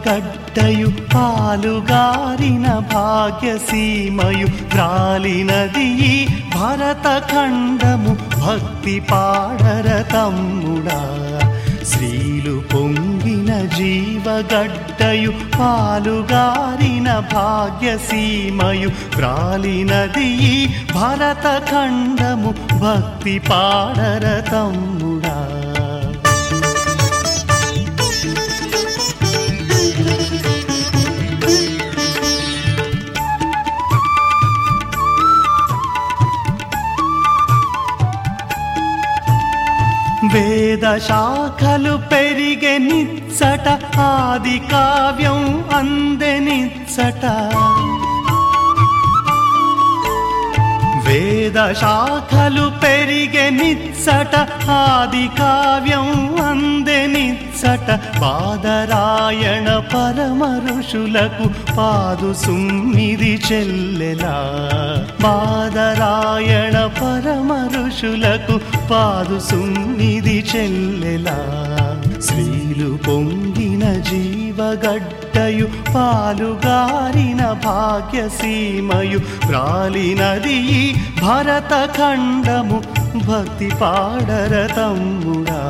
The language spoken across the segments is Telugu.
జీవగడ్డయు పాలుగారిన భాగ్యసీమయు రాలినది ఈ భరతఖండము భక్తి పాడర తమ్ముడా శ్రీలు పొంగిన జీవగడ్డయు పాలుగారిన భాగ్యసీమయు వ్రాలినది ఈ భరతఖండము భక్తి పాడర తమ్ముడా వేద శాఖలు పెరిగే నిచ్చట ఆది కావ్యం అందెనిచ్చట వేద శాఖలు పెరిగే నిచ్చట ఆది కావ్యం అందెనిచ్చట పాదరాయణ పరమ ఋషులకు పాదు సుమ్మిది చెల్లెలా పాదరాయణ పరమ ఋషులకు పాదు సుమ్మిది చెల్లెలా శ్రీలు పొంగిన జీవగడ్డయు పాలుగారిన భాగ్యసీమయు రాలినది ఈ భరతఖండము భక్తి పాడర తమ్ముడా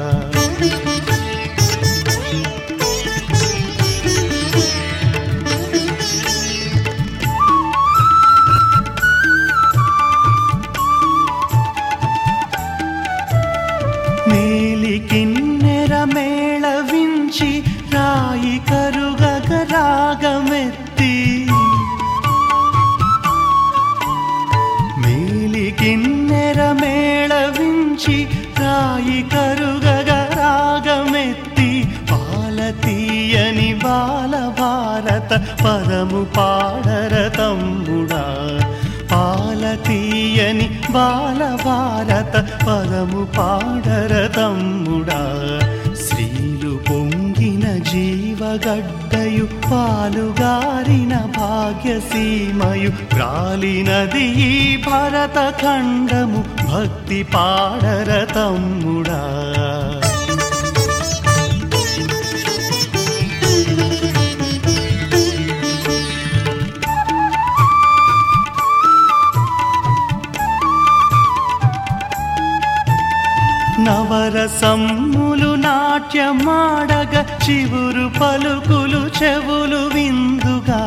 మేలికిన్నెర మేళవించి రాయి కరుగగ రాగమెత్తి మేలికిన్నెర మేళవించి రాయి కరుగగ రాగమెత్తి పాల తీయని బాల భారత పదము పాడర తమ్ముడా పాల తీయని బాల భారత పదము పాడర తమ్ముడా శ్రీలు పొంగిన జీవగడ్డయు పాలుగారిన భాగ్యసీమయు రాలినది ఈ భరతఖండము భక్తి పాడర తమ్ముడా నవరసమ్ములు నాట్యమాడగ చివురు పలుకులు చెవులు విందుగా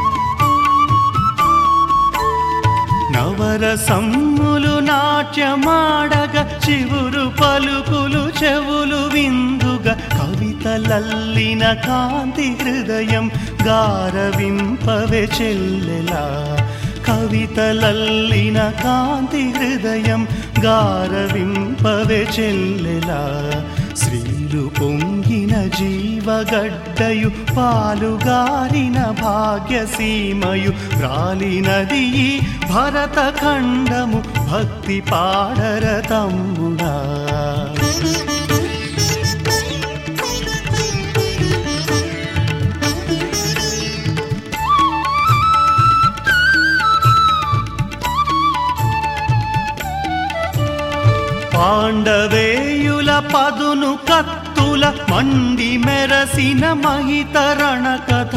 నవరసమ్ములు నాట్యమాడగ చివురు పలుకులు చెవులు విందుగా కవితలల్లిన కాంతి హృదయం గారవింపవే చెల్లెలా కవితలల్లిన కాంతి హృదయం గారవింపవే చెల్లెలా శ్రీలు పొంగిన జీవగడ్డయు పాలుగారిన భాగ్యసీమయు రాలినది ఈ భరతఖండము భక్తి పాడర తమ్ముడా పాండవేయుల పదును కత్తుల మండి మెరసిన మహితరణ కథ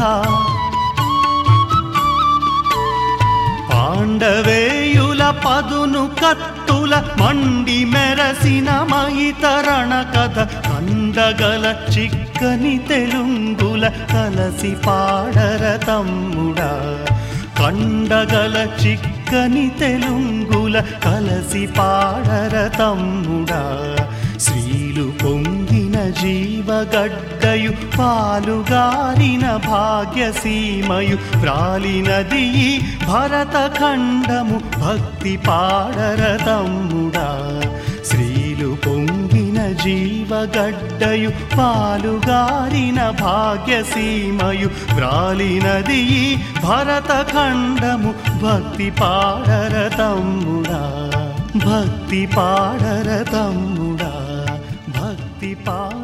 పాండవేయుల పదును కత్తుల మండి మెరసిన మహితరణ కథ కందగల చిక్కని తెలుంగుల కలసి పాడర తమ్ముడా కండగల చిక్కని తెలుంగుల కలసి పాడర తమ్ముడా శ్రీలు పొంగిన జీవగడ్డయు పాలుగారిన భాగ్యసీమయు ప్రాలినది ఈ భరతఖండము భక్తి పాడర తమ్ముడా శ్రీలు పొంగిన జీవగడ్డయు పాలుగారిన భాగ్యసీమయు వ్రాలినది ఈ భరతఖండము భక్తి పాడర తమ్ముడా భక్తి పాడర తమ్ముడా భక్తి పా